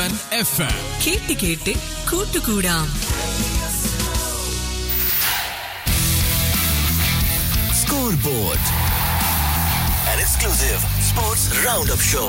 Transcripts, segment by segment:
Seven F M കേട്ട് കേട്ട് കൂട്ടുകൂടാം Scoreboard, an exclusive sports roundup show.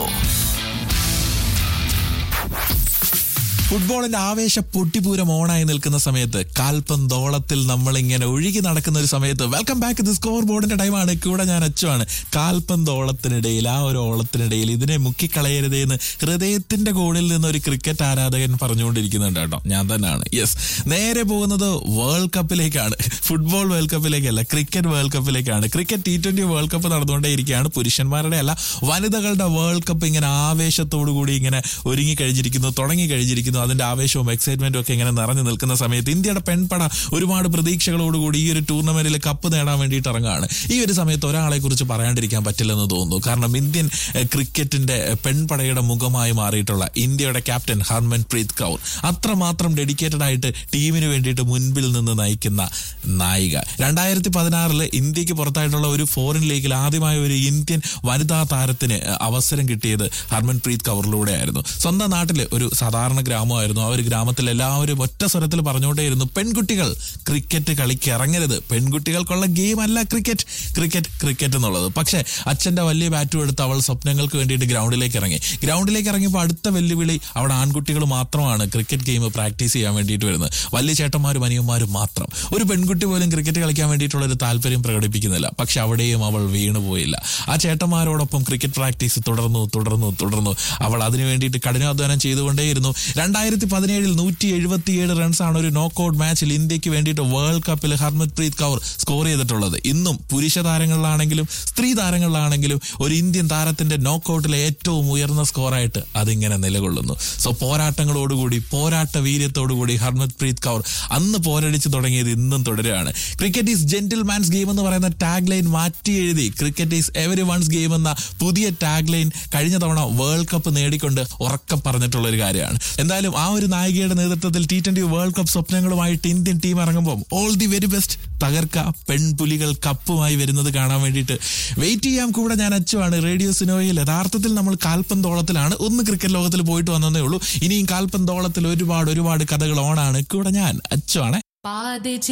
ഫുട്ബോളിന്റെ ആവേശ പൊട്ടിപൂരം ഓണായി നിൽക്കുന്ന സമയത്ത് കാൽപന്തോളത്തിൽ നമ്മൾ ഇങ്ങനെ ഒഴുകി നടക്കുന്ന ഒരു സമയത്ത് വെൽക്കം ബാക്ക് ദി സ്കോർ ബോർഡിന്റെ ടൈമാണ് കൂടെ ഞാൻ അച്ചുവാണ് കാൽപന്തോളത്തിനിടയിൽ ആ ഒരു ഓളത്തിനിടയിൽ ഇതിനെ മുക്കിക്കളയരുതേ എന്ന് ഹൃദയത്തിന്റെ കോണിൽ നിന്ന് ഒരു ക്രിക്കറ്റ് ആരാധകൻ പറഞ്ഞുകൊണ്ടിരിക്കുന്നുണ്ട് കേട്ടോ ഞാൻ തന്നെയാണ് യെസ് നേരെ പോകുന്നത് വേൾഡ് കപ്പിലേക്കാണ് ഫുട്ബോൾ വേൾഡ് കപ്പിലേക്കല്ല ക്രിക്കറ്റ് വേൾഡ് കപ്പിലേക്കാണ് cricket T twenty world cup നടന്നുകൊണ്ടേയിരിക്കുകയാണ് പുരുഷന്മാരുടെ അല്ല വനിതകളുടെ വേൾഡ് കപ്പ് ഇങ്ങനെ ആവേശത്തോടു കൂടി ഇങ്ങനെ ഒരുങ്ങി കഴിഞ്ഞിരിക്കുന്നു തുടങ്ങി കഴിഞ്ഞിരിക്കുന്നു അതിന്റെ ആവേശവും എക്സൈറ്റ്മെന്റും ഒക്കെ ഇങ്ങനെ നിറഞ്ഞു നിൽക്കുന്ന സമയത്ത് ഇന്ത്യയുടെ പെൺപട ഒരുപാട് പ്രതീക്ഷകളോടുകൂടി ഈ ഒരു ടൂർണമെന്റിൽ കപ്പ് നേടാൻ വേണ്ടിയിട്ട് ഇറങ്ങുകയാണ് ഈ ഒരു സമയത്ത് ഒരാളെ കുറിച്ച് പറയാണ്ടിരിക്കാൻ പറ്റില്ലെന്ന് തോന്നുന്നു കാരണം ഇന്ത്യൻ എഹ്, ക്രിക്കറ്റിന്റെ എഹ്, പെൺപടയുടെ മുഖമായി മാറിയിട്ടുള്ള ഇന്ത്യയുടെ ക്യാപ്റ്റൻ ഹർമൻ പ്രീത് കൗർ അത്രമാത്രം ഡെഡിക്കേറ്റഡ് ആയിട്ട് ടീമിന് വേണ്ടിയിട്ട് മുൻപിൽ നിന്ന് നയിക്കുന്ന നായിക രണ്ടായിരത്തി പതിനാറില് ഇന്ത്യക്ക് പുറത്തായിട്ടുള്ള ഒരു ഫോറിൻ ലീഗിൽ ആദ്യമായ ഒരു ഇന്ത്യൻ വനിതാ താരത്തിന് എഹ്, അവസരം കിട്ടിയത് ഹർമൻ പ്രീത് കൗറിലൂടെ ആയിരുന്നു സ്വന്തം നാട്ടില് ഒരു സാധാരണ ഗ്രാമമായിരുന്നു ആ ഒരു ഗ്രാമത്തിൽ എല്ലാവരും ഒറ്റ സ്വരത്തിൽ പറഞ്ഞുകൊണ്ടേയിരുന്നു പെൺകുട്ടികൾ ക്രിക്കറ്റ് കളിക്ക് ഇറങ്ങരുത് പെൺകുട്ടികൾക്കുള്ള ഗെയിം അല്ല ക്രിക്കറ്റ് ക്രിക്കറ്റ് ക്രിക്കറ്റ് എന്നുള്ളത് പക്ഷേ അച്ഛന്റെ വലിയ ബാറ്റും എടുത്ത് അവൾ സ്വപ്നങ്ങൾക്ക് വേണ്ടിയിട്ട് ഗ്രൗണ്ടിലേക്ക് ഇറങ്ങി ഗ്രൗണ്ടിലേക്ക് ഇറങ്ങിയപ്പോൾ അടുത്ത വെല്ലുവിളി അവിടെ ആൺകുട്ടികൾ മാത്രമാണ് ക്രിക്കറ്റ് ഗെയിം പ്രാക്ടീസ് ചെയ്യാൻ വേണ്ടിയിട്ട് വരുന്നത് വലിയ ചേട്ടന്മാരും അനിയന്മാരും മാത്രം ഒരു പെൺകുട്ടി പോലും ക്രിക്കറ്റ് കളിക്കാൻ വേണ്ടിയിട്ടുള്ള ഒരു താല്പര്യം പ്രകടിപ്പിക്കുന്നില്ല പക്ഷെ അവിടെയും അവൾ വീണുപോയില്ല ആ ചേട്ടന്മാരോടൊപ്പം ക്രിക്കറ്റ് പ്രാക്ടീസ് തുടർന്നു തുടർന്നു തുടർന്നു അവൾ അതിനു വേണ്ടിയിട്ട് കഠിനാധ്വാനം ചെയ്തുകൊണ്ടേയിരുന്നു രണ്ടായിരത്തി പതിനേഴിൽ നൂറ്റി എഴുപത്തിയേഴ് റൺസാണ് ഒരു നോക്കൌട്ട് മാച്ചിൽ ഇന്ത്യക്ക് വേണ്ടിയിട്ട് വേൾഡ് കപ്പിൽ ഹർമത് പ്രീത് കൗർ സ്കോർ ചെയ്തിട്ടുള്ളത് ഇന്നും പുരുഷ താരങ്ങളിലാണെങ്കിലും സ്ത്രീ താരങ്ങളിലാണെങ്കിലും ഒരു ഇന്ത്യൻ താരത്തിന്റെ നോക്കൌട്ടിലെ ഏറ്റവും ഉയർന്ന സ്കോറായിട്ട് അതിങ്ങനെ നിലകൊള്ളുന്നു സോ പോരാട്ടങ്ങളോടുകൂടി പോരാട്ട വീര്യത്തോടുകൂടി ഹർമത് പ്രീത് കൗർ അന്ന് പോരടിച്ച് തുടങ്ങിയത് ഇന്നും തുടരുകയാണ് cricket is gentleman's game എന്ന് പറയുന്ന ടാഗ് ലൈൻ മാറ്റി എഴുതി cricket is everyone's game എന്ന പുതിയ ടാഗ് ലൈൻ കഴിഞ്ഞ തവണ വേൾഡ് കപ്പ് നേടിക്കൊണ്ട് ഉറക്കം പറഞ്ഞിട്ടുള്ള ഒരു കാര്യമാണ് എന്തായാലും ആ ഒരു നായികയുടെ നേതൃത്വത്തിൽ ടി ട്വന്റി വേൾഡ് കപ്പ് സ്വപ്നങ്ങളുമായിട്ട് ഇന്ത്യൻ ടീം ഇറങ്ങുമ്പോൾ ഓൾ ദി വെരി ബെസ്റ്റ് തകർക്ക പെൺപുലികൾ കപ്പുമായി വരുന്നത് കാണാൻ വേണ്ടിയിട്ട് വെയിറ്റ് ചെയ്യാം കൂടെ ഞാൻ അച്ചുവാണ് റേഡിയോ സിനോയിൽ യഥാർത്ഥത്തിൽ നമ്മൾ കാൽപന്തോളത്തിലാണ് ഒന്ന് ക്രിക്കറ്റ് ലോകത്തിൽ പോയിട്ട് വന്നതേ ഉള്ളൂ ഇനിയും കാൽപന്തോളത്തിൽ ഒരുപാട് ഒരുപാട് കഥകൾ ഓണാണ് കൂടെ ഞാൻ അച്ചുവാണ് പാത